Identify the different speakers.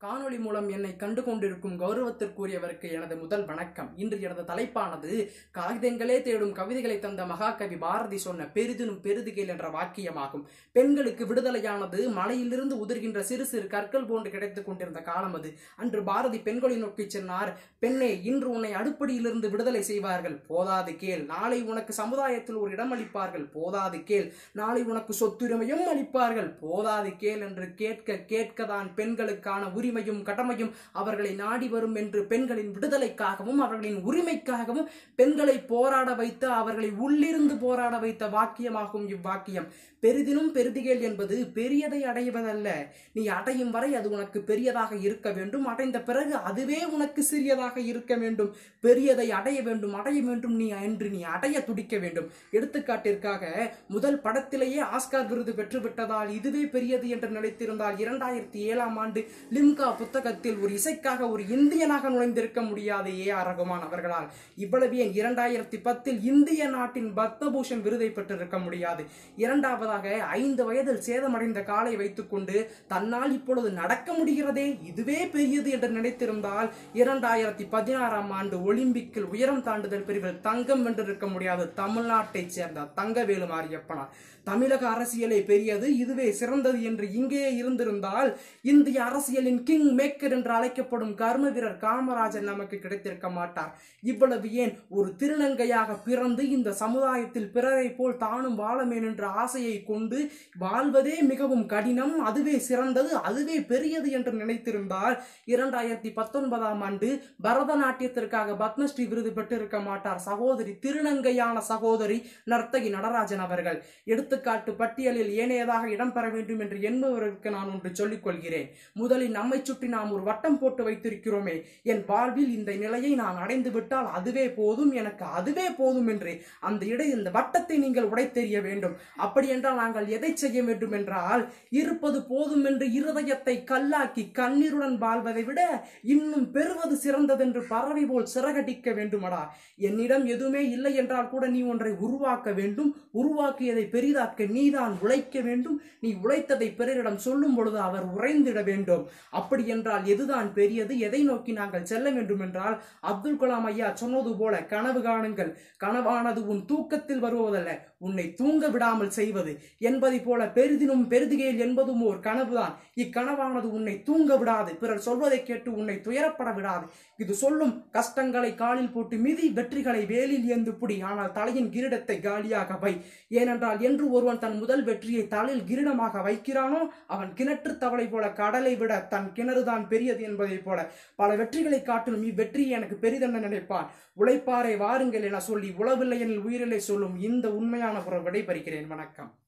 Speaker 1: காணொளி மூலம் என்னை கண்டு கொண்டிருக்கும் கௌரவத்திற்குரியவருக்கு எனது முதல் வணக்கம் இன்று எனது தலைப்பானது காகிதங்களே தேடும் கவிதைகளை தந்த மகாகவி பாரதி சொன்ன பெரிதினும் பெரிதுகேல் என்ற வாக்கியமாகும் பெண்களுக்கு விடுதலையானது மலையிலிருந்து உதிர்கின்ற சிறு சிறு கற்கள் போன்று கிடைத்துக் கொண்டிருந்த காலம் அது அன்று பாரதி பெண்களை நோக்கி சொன்னார் பெண்ணே இன்று உன்னை அடுப்படியிலிருந்து விடுதலை செய்வார்கள் போதாது கேள் நாளை உனக்கு சமுதாயத்தில் ஒரு இடம் அளிப்பார்கள் போதாது கேள் நாளை உனக்கு சொத்துரிமையும் அளிப்பார்கள் போதாது கேள் என்று கேட்க கேட்கதான் பெண்களுக்கான உரிமையும் கடமையும் அவர்களை நாடி வரும் என்று பெண்களின் விடுதலைக்காகவும் அவர்களின் உரிமைக்காகவும் பெண்களை போராட வைத்த அவர்களை உள்ளிருந்து போராட வைத்த வாக்கியமாகும் இவ்வாக்கியம் பெரிதினும் பெரிதிகேள் என்பது பெரியதை அடைவதல்ல நீ அடையும் வரை அது உனக்கு பெரியதாக இருக்க வேண்டும் அடைந்த பிறகு அதுவே உனக்கு சிறியதாக இருக்க வேண்டும் பெரியதை அடைய வேண்டும் அடைய வேண்டும் நீ என்று நீ அடைய துடிக்க வேண்டும் எடுத்துக்காட்டிற்காக முதல் படத்திலேயே ஆஸ்கார் விருது பெற்றுவிட்டதால் இதுவே பெரியது என்று நினைத்திருந்தால் இரண்டாயிரத்தி ஏழாம் ஆண்டு லிம்கா புத்தகத்தில் ஒரு இசைக்காக ஒரு இந்தியனாக நுழைந்திருக்க முடியாது ஏ ஆர் ரகுமான் அவர்களால் இவ்வளவு ஏன் இரண்டாயிரத்தி பத்தில் இந்திய நாட்டின் பத்மபூஷன் விருதை பெற்றிருக்க முடியாது இரண்டாவதாக ஐந்து வயதில் சேதமடைந்த காலை வைத்துக்கொண்டு தன்னால் இப்பொழுது நடக்க முடிகிறதே இதுவே பெரியது என்று நினைத்திருந்தால் இரண்டாயிரத்தி பதினாறாம் ஆண்டு ஒலிம்பிக்கில் உயரம் தாண்டுதல் பிரிவில் தங்கம் வென்றிருக்க முடியாது தமிழ்நாட்டைச் சேர்ந்த தங்கவேலு மாரியப்பனார் தமிழக அரசியலே பெரியது இதுவே சிறந்தது என்று இங்கே இருந்திருந்தால் இந்திய அரசியலின் கிங் மேக்கர் என்று அழைக்கப்படும் கர்ம வீரர் காமராஜர் நமக்கு கிடைத்திருக்க மாட்டார் இவ்வளவு ஏன் ஒரு திருநங்கையாக பிறந்து இந்த சமுதாயத்தில் பிறரை போல் தானும் வாழமேன் என்ற ஆசையை கொண்டு வாழ்வதே மிகவும் கடினம் அதுவே சிறந்தது அதுவே பெரியது என்று நினைத்திருந்தால் இரண்டாயிரத்தி பத்தொன்பதாம் ஆண்டு பரதநாட்டியத்திற்காக பத்மஸ்ரீ விருது பெற்றிருக்க மாட்டார் சகோதரி திருநங்கையான சகோதரி நர்த்தகி நடராஜன் அவர்கள் எடுத்துக்காட்டு பட்டியலில் ஏனையதாக இடம்பெற வேண்டும் என்று எண்பவர்களுக்கு நான் ஒன்று சொல்லிக் கொள்கிறேன் முதலில் நம்மை சுற்றி நாம் ஒரு வட்டம் போட்டு வைத்திருக்கிறோமே என் வாழ்வில் இந்த நிலையை நான் அடைந்து விட்டால் அதுவே போதும் எனக்கு அதுவே போதும் என்று அந்த இடை இந்த வட்டத்தை நீங்கள் உடைத்தெறிய வேண்டும் அப்படி என்றால் நாங்கள் எதை செய்ய வேண்டும் என்றால் இருப்பது போதும் என்று இருதயத்தை கல்லாக்கி கண்ணீருடன் வாழ்வதை விட இன்னும் பெறுவது சிறந்தது என்று பறவை போல் சிறகடிக்க வேண்டுமடா என்னிடம் எதுவுமே இல்லை என்றால் கூட நீ ஒன்றை உருவாக்க வேண்டும் உருவாக்கியதை பெரிதாக்க நீதான் உழைக்க வேண்டும் நீ உழைத்ததை பிறரிடம் சொல்லும் பொழுது அவர் உறைந்திட வேண்டும் அப்படி என்றால் எதுதான் பெரியது எதை நோக்கி நாங்கள் செல்ல வேண்டும் என்றால் அப்துல் கலாம் ஐயா சொன்னது போல கனவு காணுங்கள் கனவானது உன் தூக்கத்தில் வருவதல்ல உன்னை தூங்க விடாமல் செய்வது என்பதை போல பெரிதினும் பெரிதுகேல் என்பதும் ஒரு கனவுதான் இக்கனவானது உன்னை தூங்க விடாது பிறர் சொல்வதை கேட்டு உன்னை துயரப்பட விடாது இது சொல்லும் கஷ்டங்களை காலில் போட்டு மிதி வெற்றிகளை வேலில் ஏந்து புடி ஆனால் தலையின் கிரீடத்தை காலியாக வை ஏனென்றால் என்று ஒருவன் தன் முதல் வெற்றியை தலையில் கிரீடமாக வைக்கிறானோ அவன் கிணற்று தவளை போல கடலை விட தன் கிணறுதான் பெரியது என்பதைப் போல பல வெற்றிகளை காட்டிலும் இவ்வெற்றி எனக்கு பெரிதென நினைப்பான் உழைப்பாரை வாருங்கள் என சொல்லி உளவில்லை எனில் உயிரிலை சொல்லும் இந்த உண்மையான புறம் விடைபெறுகிறேன் வணக்கம்